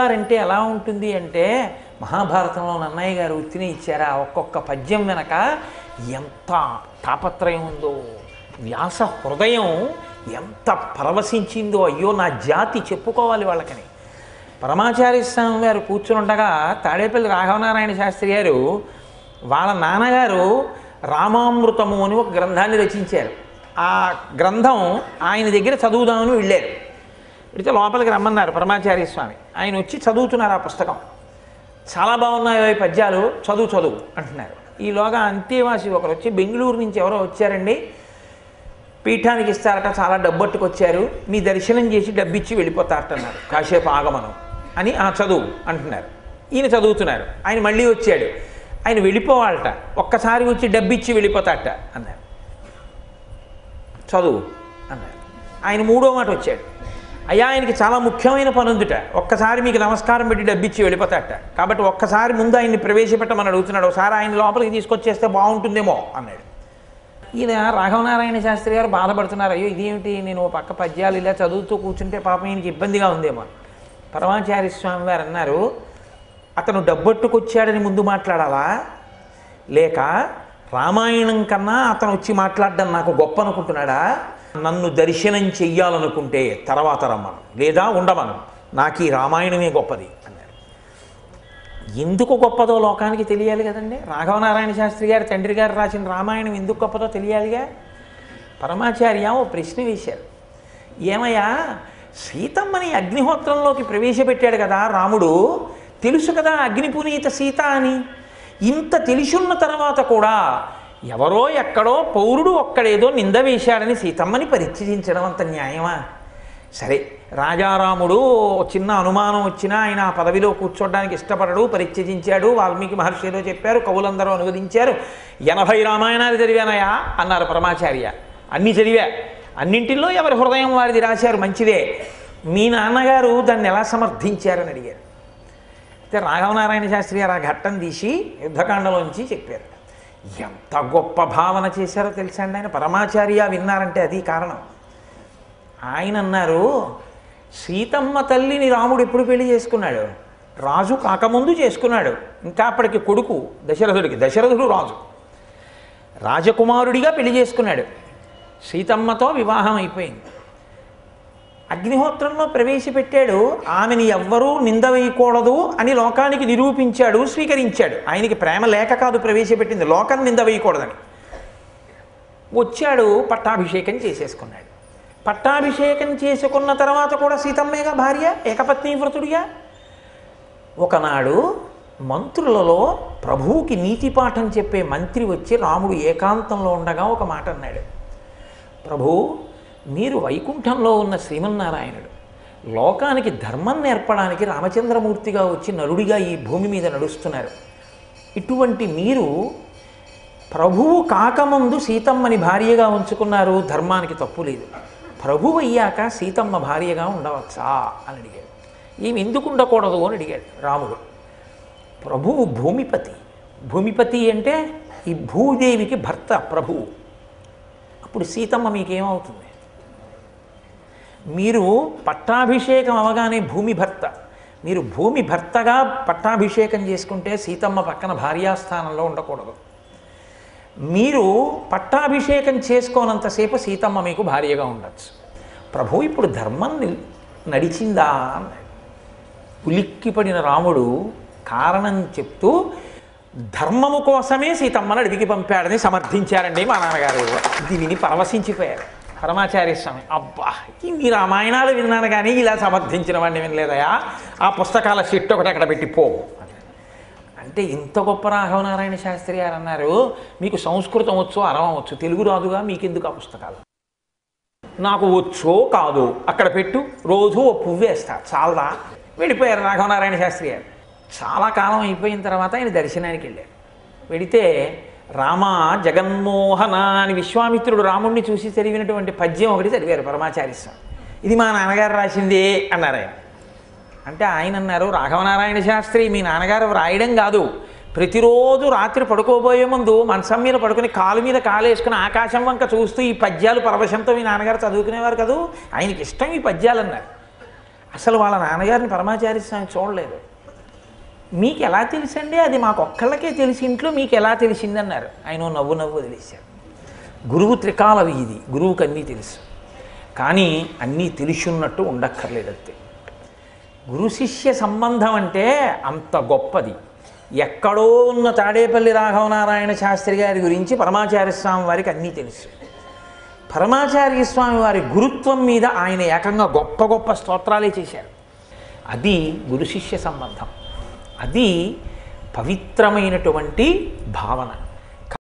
చదివారంటే ఎలా ఉంటుంది అంటే మహాభారతంలో నన్నయ్య గారు ఉత్తిని ఇచ్చారా ఒక్కొక్క పద్యం వెనక ఎంత తాపత్రయం ఉందో వ్యాస హృదయం ఎంత పరవశించిందో అయ్యో నా జాతి చెప్పుకోవాలి వాళ్ళకని పరమాచార్య స్వామి గారు కూర్చునుండగా తాడేపల్లి రాఘవనారాయణ శాస్త్రి గారు వాళ్ళ నాన్నగారు రామామృతము అని ఒక గ్రంథాన్ని రచించారు ఆ గ్రంథం ఆయన దగ్గర చదువుదామని వెళ్ళారు వెళితే లోపలికి రమ్మన్నారు పరమాచార్య స్వామి ఆయన వచ్చి చదువుతున్నారు ఆ పుస్తకం చాలా బాగున్నాయి ఈ పద్యాలు చదువు చదువు అంటున్నారు ఈలోగా అంతేవాసి ఒకరు వచ్చి బెంగళూరు నుంచి ఎవరో వచ్చారండి పీఠానికి ఇస్తారట చాలా డబ్బట్టుకొచ్చారు మీ దర్శనం చేసి డబ్బిచ్చి వెళ్ళిపోతారట అన్నారు కాసేపు ఆగమనం అని ఆ చదువు అంటున్నారు ఈయన చదువుతున్నారు ఆయన మళ్ళీ వచ్చాడు ఆయన వెళ్ళిపోవాలట ఒక్కసారి వచ్చి డబ్బిచ్చి వెళ్ళిపోతారట అన్నారు చదువు అన్నారు ఆయన మూడో మాట వచ్చాడు అయ్యా ఆయనకి చాలా ముఖ్యమైన పని ఉందిట ఒక్కసారి మీకు నమస్కారం పెట్టి డబ్బిచ్చి వెళ్ళిపోతాట కాబట్టి ఒక్కసారి ముందు ఆయన్ని ప్రవేశపెట్టమని అడుగుతున్నాడు ఒకసారి ఆయన లోపలికి తీసుకొచ్చేస్తే బాగుంటుందేమో అన్నాడు ఈయన రాఘవనారాయణ శాస్త్రి గారు బాధపడుతున్నారు అయ్యో ఇదేమిటి నేను ఓ పక్క పద్యాలు ఇలా చదువుతూ కూర్చుంటే పాపం ఈయనకి ఇబ్బందిగా ఉందేమో పరమాచార్య స్వామి వారు అన్నారు అతను డబ్బట్టుకొచ్చాడని ముందు మాట్లాడాలా లేక రామాయణం కన్నా అతను వచ్చి మాట్లాడడం నాకు గొప్ప అనుకుంటున్నాడా నన్ను దర్శనం చెయ్యాలనుకుంటే తర్వాత రమ్మను లేదా ఉండమను నాకు ఈ రామాయణమే గొప్పది అన్నారు ఎందుకు గొప్పదో లోకానికి తెలియాలి కదండి రాఘవనారాయణ శాస్త్రి గారు తండ్రి గారు రాసిన రామాయణం ఎందుకు గొప్పదో తెలియాలిగా పరమాచార్య ఓ ప్రశ్న వేశారు ఏమయ్యా సీతమ్మని అగ్నిహోత్రంలోకి ప్రవేశపెట్టాడు కదా రాముడు తెలుసు కదా అగ్నిపునీత సీత అని ఇంత తెలిసున్న తర్వాత కూడా ఎవరో ఎక్కడో పౌరుడు ఒక్కడేదో నింద వేశాడని సీతమ్మని పరిత్యజించడం అంత న్యాయమా సరే రాజారాముడు చిన్న అనుమానం వచ్చినా ఆయన ఆ పదవిలో కూర్చోడానికి ఇష్టపడడు పరిత్యజించాడు వాల్మీకి మహర్షి ఏదో చెప్పారు కవులందరూ అనువదించారు ఎనభై రామాయణాలు చదివానయా అన్నారు పరమాచార్య అన్నీ చదివా అన్నింటిలో ఎవరి హృదయం వారిది రాశారు మంచిదే మీ నాన్నగారు దాన్ని ఎలా సమర్థించారని అడిగారు అయితే రాఘవనారాయణ శాస్త్రి గారు ఆ ఘట్టం తీసి యుద్ధకాండలోంచి చెప్పారు ఎంత గొప్ప భావన చేశారో తెలుసా అండి ఆయన పరమాచార్య విన్నారంటే అది కారణం ఆయన అన్నారు సీతమ్మ తల్లిని రాముడు ఎప్పుడు పెళ్లి చేసుకున్నాడు రాజు కాకముందు చేసుకున్నాడు ఇంకా అప్పటికి కొడుకు దశరథుడికి దశరథుడు రాజు రాజకుమారుడిగా పెళ్లి చేసుకున్నాడు సీతమ్మతో వివాహం అయిపోయింది అగ్నిహోత్రంలో ప్రవేశపెట్టాడు ఆమెని ఎవ్వరూ నింద వేయకూడదు అని లోకానికి నిరూపించాడు స్వీకరించాడు ఆయనకి ప్రేమ లేక కాదు ప్రవేశపెట్టింది లోకం నింద వేయకూడదని వచ్చాడు పట్టాభిషేకం చేసేసుకున్నాడు పట్టాభిషేకం చేసుకున్న తర్వాత కూడా సీతమ్మేగా భార్య ఏకపత్ని వ్రతుడిగా ఒకనాడు మంత్రులలో ప్రభువుకి నీతి పాఠం చెప్పే మంత్రి వచ్చి రాముడు ఏకాంతంలో ఉండగా ఒక మాట అన్నాడు ప్రభు మీరు వైకుంఠంలో ఉన్న శ్రీమన్నారాయణుడు లోకానికి ధర్మం నేర్పడానికి రామచంద్రమూర్తిగా వచ్చి నరుడిగా ఈ భూమి మీద నడుస్తున్నారు ఇటువంటి మీరు ప్రభువు కాకముందు సీతమ్మని భార్యగా ఉంచుకున్నారు ధర్మానికి తప్పు లేదు ప్రభువు అయ్యాక సీతమ్మ భార్యగా ఉండవచ్చా అని అడిగాడు ఏమి ఎందుకు ఉండకూడదు అని అడిగాడు రాముడు ప్రభువు భూమిపతి భూమిపతి అంటే ఈ భూదేవికి భర్త ప్రభువు అప్పుడు సీతమ్మ మీకేమవుతుంది మీరు పట్టాభిషేకం అవగానే భూమి భర్త మీరు భూమి భర్తగా పట్టాభిషేకం చేసుకుంటే సీతమ్మ పక్కన భార్యాస్థానంలో ఉండకూడదు మీరు పట్టాభిషేకం చేసుకోనంతసేపు సీతమ్మ మీకు భార్యగా ఉండొచ్చు ప్రభు ఇప్పుడు ధర్మం నిల్- నడిచిందా అన్నాడు ఉలిక్కిపడిన రాముడు కారణం చెప్తూ ధర్మము కోసమే సీతమ్మను అడవికి పంపాడని సమర్థించారండి మా నాన్నగారు ఇది విని పరవశించిపోయారు పరమాచార్య స్వామి అబ్బా ఇన్ని రామాయణాలు విన్నాను కానీ ఇలా సమర్థించిన వాడిని వినలేదయా ఆ పుస్తకాల షిట్ ఒకటి అక్కడ పెట్టి పో అంటే ఇంత గొప్ప రాఘవనారాయణ శాస్త్రి గారు అన్నారు మీకు సంస్కృతం వచ్చో అరవం వచ్చు తెలుగు రాదుగా మీకెందుకు ఆ పుస్తకాలు నాకు వచ్చో కాదు అక్కడ పెట్టు రోజు ఓ పువ్వు వేస్తా చాలదా వెళ్ళిపోయారు రాఘవనారాయణ శాస్త్రి గారు చాలా కాలం అయిపోయిన తర్వాత ఆయన దర్శనానికి వెళ్ళారు వెడితే రామ జగన్మోహన అని విశ్వామిత్రుడు రాముణ్ణి చూసి చదివినటువంటి పద్యం ఒకటి చదివారు పరమాచార్య స్వామి ఇది మా నాన్నగారు రాసింది అన్నారు ఆయన అంటే ఆయన అన్నారు రాఘవనారాయణ శాస్త్రి మీ నాన్నగారు వ్రాయడం కాదు ప్రతిరోజు రాత్రి పడుకోబోయే ముందు మంచం మీద పడుకుని కాలు మీద కాలు వేసుకుని ఆకాశం వంక చూస్తూ ఈ పద్యాలు పరవశంతో మీ నాన్నగారు చదువుకునేవారు కదూ ఆయనకి ఇష్టం ఈ పద్యాలు అన్నారు అసలు వాళ్ళ నాన్నగారిని పరమాచార్య స్వామి చూడలేదు మీకు ఎలా తెలుసండి అది మాకు ఒక్కళ్ళకే తెలిసి ఇంట్లో మీకు ఎలా తెలిసిందన్నారు ఆయన ఓ నవ్వు నవ్వు వదిలేశారు గురువు త్రికాల వీధి గురువుకి అన్నీ తెలుసు కానీ అన్నీ తెలిసున్నట్టు ఉండక్కర్లేదు అంతే గురు శిష్య సంబంధం అంటే అంత గొప్పది ఎక్కడో ఉన్న తాడేపల్లి రాఘవనారాయణ శాస్త్రి గారి గురించి పరమాచార్య స్వామి వారికి అన్నీ తెలుసు పరమాచార్య స్వామి వారి గురుత్వం మీద ఆయన ఏకంగా గొప్ప గొప్ప స్తోత్రాలే చేశారు అది గురు శిష్య సంబంధం అది పవిత్రమైనటువంటి భావన